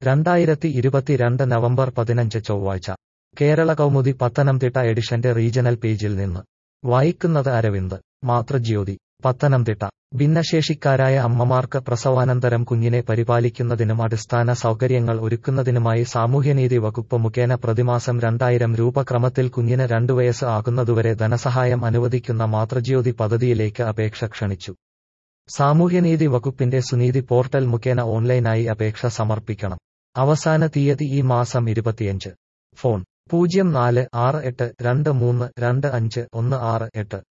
രണ്ടായിരത്തി ഇരുപത്തിരണ്ട് നവംബർ പതിനഞ്ച് ചൊവ്വാഴ്ച കേരള കൗമുദി പത്തനംതിട്ട എഡിഷന്റെ റീജണൽ പേജിൽ നിന്ന് വായിക്കുന്നത് അരവിന്ദ് മാതൃജ്യോതി പത്തനംതിട്ട ഭിന്നശേഷിക്കാരായ അമ്മമാർക്ക് പ്രസവാനന്തരം കുഞ്ഞിനെ പരിപാലിക്കുന്നതിനും അടിസ്ഥാന സൗകര്യങ്ങൾ ഒരുക്കുന്നതിനുമായി സാമൂഹ്യനീതി വകുപ്പ് മുഖേന പ്രതിമാസം രണ്ടായിരം രൂപ ക്രമത്തിൽ കുഞ്ഞിന് രണ്ടു വയസ്സ് ആകുന്നതുവരെ ധനസഹായം അനുവദിക്കുന്ന മാതൃജ്യോതി പദ്ധതിയിലേക്ക് അപേക്ഷ ക്ഷണിച്ചു സാമൂഹ്യനീതി വകുപ്പിന്റെ സുനീതി പോർട്ടൽ മുഖേന ഓൺലൈനായി അപേക്ഷ സമർപ്പിക്കണം അവസാന തീയതി ഈ മാസം ഇരുപത്തിയഞ്ച് ഫോൺ പൂജ്യം നാല് ആറ് എട്ട് രണ്ട് മൂന്ന് രണ്ട് അഞ്ച് ഒന്ന് ആറ് എട്ട്